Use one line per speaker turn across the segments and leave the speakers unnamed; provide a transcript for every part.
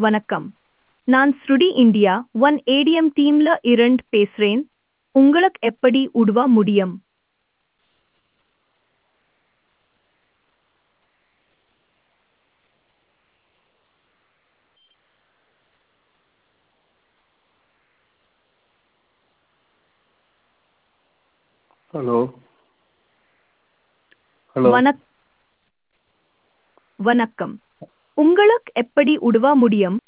வணக்கம் நான் ஸ்ருடி இந்தியா ஒன் ஏடிஎம் டீம்ல இருந்து பேசுறேன் உங்களுக்கு எப்படி உதவ முடியும்
ஹலோ ஹலோ
வணக் வணக்கம் உங்களுக்கு எப்படி உதவ முடியும்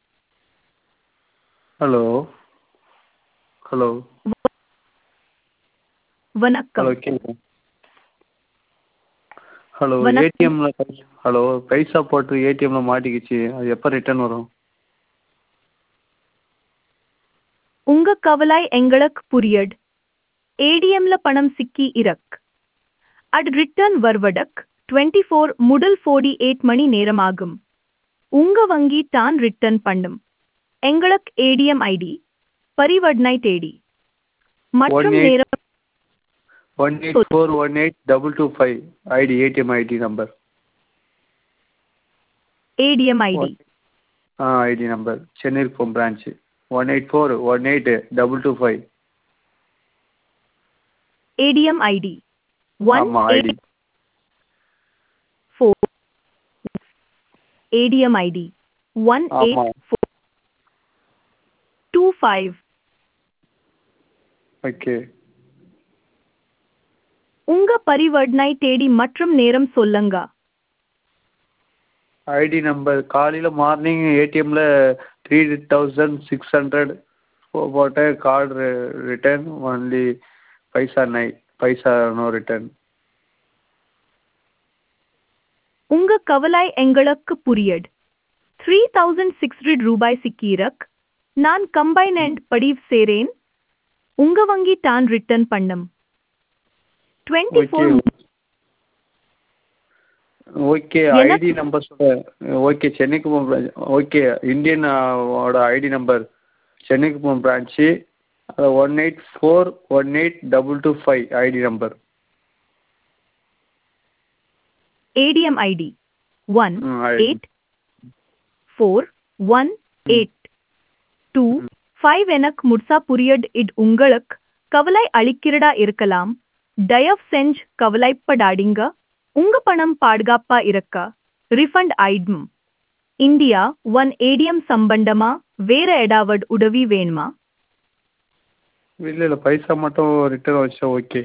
ஹலோ ஹலோ
வணக்கம்
ஹலோ கேட்குது ஹலோ
வணக்கம்.
ஏடிஎம்ல ஹலோ பைசா போட்டு ஏடிஎம்ல மாட்டிக்கிச்சு அது எப்போ ரிட்டர்ன் வரும்
உங்க கவலை எங்களுக்கு புரியட் ஏடிஎம்ல பணம் சிக்கி இருக்கு அது ரிட்டர்ன் வருவதற்கு டுவெண்ட்டி ஃபோர் முதல் ஃபோர்டி எயிட் மணி நேரமாகும் உங்க வங்கி தான் ரிட்டர்ன் பண்ணும் எங்களுக்கு ஏடிஎம் ஐடி பரிவர்த்தனை தேடி மற்றும்
eight-
நேரம்
one eight four one eight double two five ID ATM ID number
ATM ID
ஆ ஐடி நம்பர் சென்னிருப்போம் branch one eight four one eight double two five
ATM ID one
ஆமாம் ID
four ATM ID one eight
ஆமாம்
four two five
okay
உங்க பரிவர்த்தனை தேடி மற்றும் நேரம் சொல்லுங்க
ஐடி நம்பர் காலையில் மார்னிங் ஏடிஎம்மில் த்ரீ தௌசண்ட் சிக்ஸ் ஹண்ட்ரட் போட்டேன் கார்டு ரிட்டர்ன் ஒன்லி பைசா நை பைசா நோ ரிட்டர்ன்
உங்க கவலை எங்களுக்கு புரியட் த்ரீ தௌசண்ட் சிக்ஸ் ஹண்ட்ரட் ரூபாய் சிக்கிரக் நான் கம்பைனண்ட் படிவ் சேரேன் உங்க வங்கி தான் ரிட்டர்ன் பண்ணும் டுவெண்ட்டி
ஓகே
ஃபோர்
ஓகே
எனக்கு-
ஐடி நம்பர் சொல்ல ஓகே சென்னைக்கு ஓகே இந்தியன் ஓட ஐடி நம்பர் சென்னைக்கு branch one eight four one eight double two five ID number
ATM ID one
hmm, ID.
Eight four one eight two five எனக்கு முட்சா புரியட் it உங்களுக்கு கவலை அளிக்கிறதா இருக்கலாம் தயவு செஞ்சு கவலைப்படாதீங்க உங்க பணம் பாதுகாப்பா இருக்க ரிஃபண்ட் ஆயிடும் இந்தியா ஒன் ஏடிஎம் சம்பந்தமா வேற ஏதாவது உதவி வேணுமா
இல்லை இல்லை பைசா மட்டும் ரிட்டர்ன் வச்சா ஓகே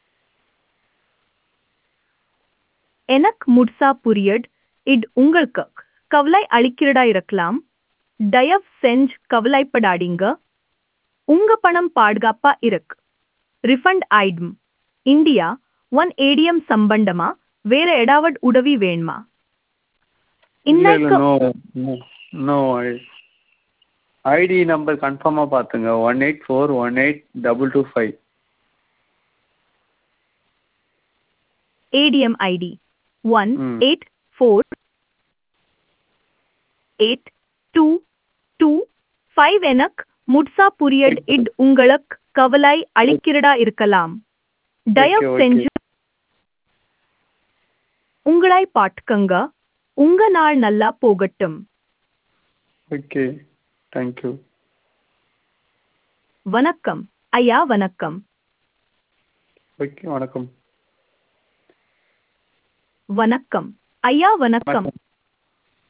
எனக்கு முட்சா புரியட் இட் உங்களுக்கு கவலை அளிக்கிறதா இருக்கலாம் தயவு செஞ்சு கவலைப்படாதீங்க உங்க பணம் பாதுகாப்பா இருக்கு ரிஃபண்ட் ஆயிடும் இந்தியா ஒன் ஏடிஎம் சம்பந்தமா வேற ஏதாவது உதவி வேணுமா
இல்லை இல்லை
இன்னைக்கு
நோ நோ ஐடி நம்பர் கன்ஃபார்மாக பார்த்துங்க one eight four one eight double two five
ATM ID one
hmm.
Eight four eight two two five எனக்கு முட்சா புரியட் இட் உங்களுக்கு கவலை அளிக்கிறதா இருக்கலாம் தயவு
okay.
செஞ்சு உங்களை பாட்டுக்கங்க உங்க நாள் நல்லா போகட்டும்
ஓகே தேங்க்யூ
வணக்கம் ஐயா வணக்கம்
ஓகே வணக்கம்
வணக்கம் ஐயா வணக்கம்
வணக்கம்